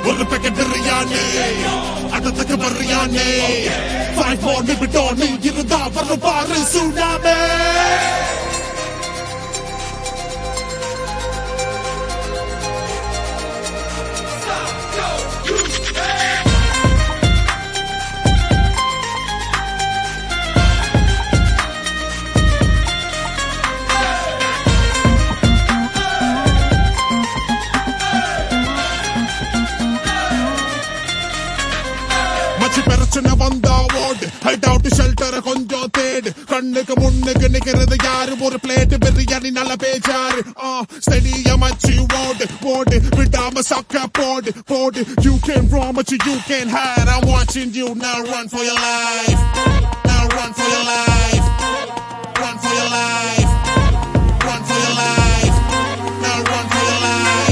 ஒரு பேக்கெட் பிரியாணி அடுத்துக்கு biryani five four நிமிட்டோ நீ இருந்தா வரும் பாரு சுனாமே மச்சி பிரச்சனை வந்தா ஓடு ஹைட் அவுட் ஷெல்டர் கொஞ்சம் தேடு கண்ணுக்கு முன்னுக்கு நிக்கிறது யாரு ஒரு பிளேட் பிரியாணி நல்ல பேச்சாரு ஆ ஸ்டெடியா மச்சி ஓடு போடு விடாம சக்க போடு போடு யூ கேன் raw மச்சி you can hide I'm watching you now run for your life now run for your life run for your life run for your life now run for your life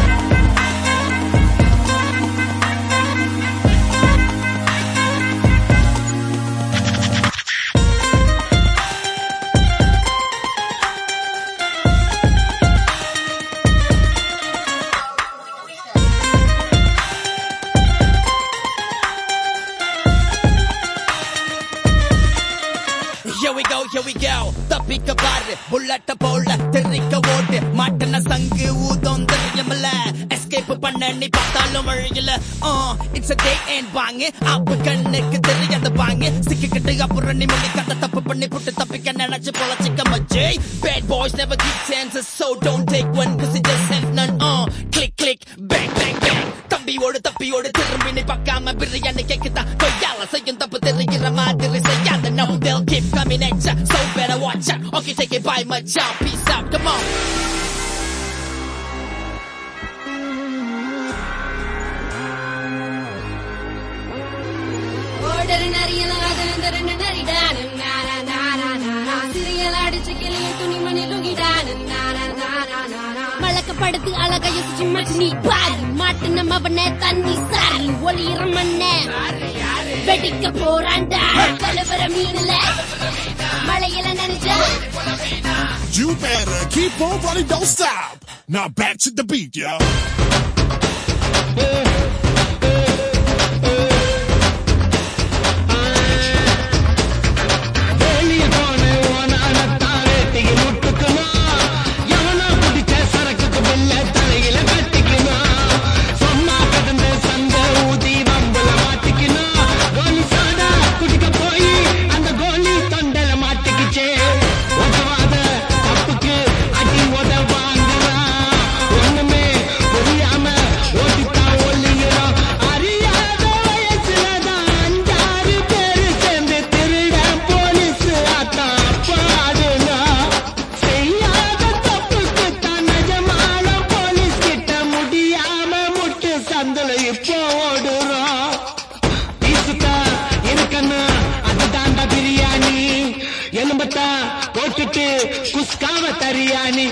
Here we go, here we go. தப்பிக்க பாரு புல்லட்ட போல தெரிக்க ஓட்டு மாட்டின சங்கு ஊதம் தெரியுமில்ல escape பண்ண நீ பார்த்தாலும் வழியில இட்ஸ் a day and வாங்க அப்பு கண்ணுக்கு தெரியாத வாங்க சிக்கிக்கிட்டு அப்புறம் நீ மொழி கட்ட தப்பு பண்ணி புட்டு தப்பிக்க நினைச்சு பொழச்சிக்க மச்சே bad boys never give chances so don't take one cause it just has none uh click click bang bang bang தம்பியோடு தப்பியோடு திரும்பி நீ பார்க்காம பிரியாணி கேக்குதா கொய்யால செய்யும் தப்பு தெரிகிற மாதிரி செய்யாத no they'll keep coming at ya so better watch out okay take it by my job peace out come on ஓடரு நரியல ராஜனந்த ரெண்டு நரிடானு நாரா நாரா நாரா சிறியல் அடிச்சு கிளிய துணிமணி லுகிடானு நாரா நாரா நாரா வழக்கப்படுத்து அழக யோசிச்சு மச்சு நீ பாரு மாட்டு நம்ம அவனை தண்ணி சாரி ஒளியிற மண்ண வெடிக்க போறாண்டா கலவர மீன்ல மழையில நினைச்சா You better keep on running, don't stop. Now back to the beat, yo. வெளிய போன ஓனானத்தாரே திகி முட்டுக்கணும் எவனா குடிச்ச சரக்குக்கு பில்ல தலையில கட்டிக்கணும் சொன்னா கடந்த சந்த ஊதி வம்புல மாட்டிக்கணும் கோலி சாடா குடிக்க போய் அந்த கோலி தொண்டல மாட்டிக்கிச்சே உதவாத தப்புக்கு அடி உத வாங்குறான் ஒண்ணுமே புரியாம ஓட்டித்தான் ஒல்லிங்கிறோம் அறியாத வயசுலதான் அஞ்சாறு பேரு சேர்ந்து திருட போலீஸ் ஆட்டம் பாடுனா செய்யாத தப்புக்கு தான் நிஜமான போலீஸ் கிட்ட முடியாம முட்டு சந்தல இப்போ ஓடுறோம் பீசுதா இருக்கன்னு அதுதாண்டா பிரியாணி எலும்பத்தா போட்டுட்டு குஸ்காவ தரியாணி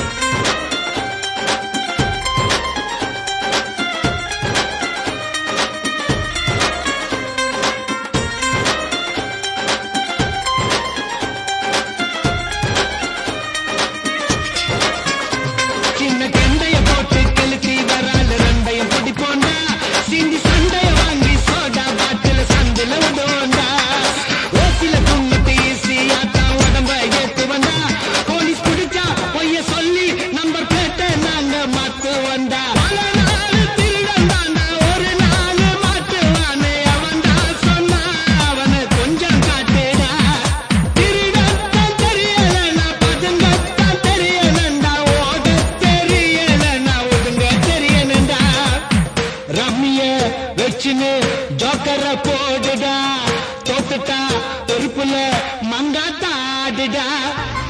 சின்ன கண்டைய போட்டு கெளுத்தி வரால ரெண்டையும் பொடி போண்டா சிந்தி சண்டைய வாங்கி சோடா பாட்டில சந்தில உதோண்டா ஓசில துண்ணுட்டு ஈஸியா தான் உடம்ப ஏத்து வந்தா போலீஸ் பிடிச்சா பொய்ய சொல்லி நம்பர் கேட்ட நாங்க மாத்து வந்தா பல நாள் திருடன் தாண்டா ஒரு நாள் மாட்டுவானே அவன் தான் சொன்னா அவனை கொஞ்சம் காட்டுடா திருடத்தான் தெரியலனா பதுங்கத்தான் தெரியலண்டா ஓட தெரியலனா ஒதுங்க தெரியணுண்டா ரம்மிய வச்சுன்னு ஜோக்கர போடுடா தோத்துட்டா தெருப்புல மங்காத்தாடுடா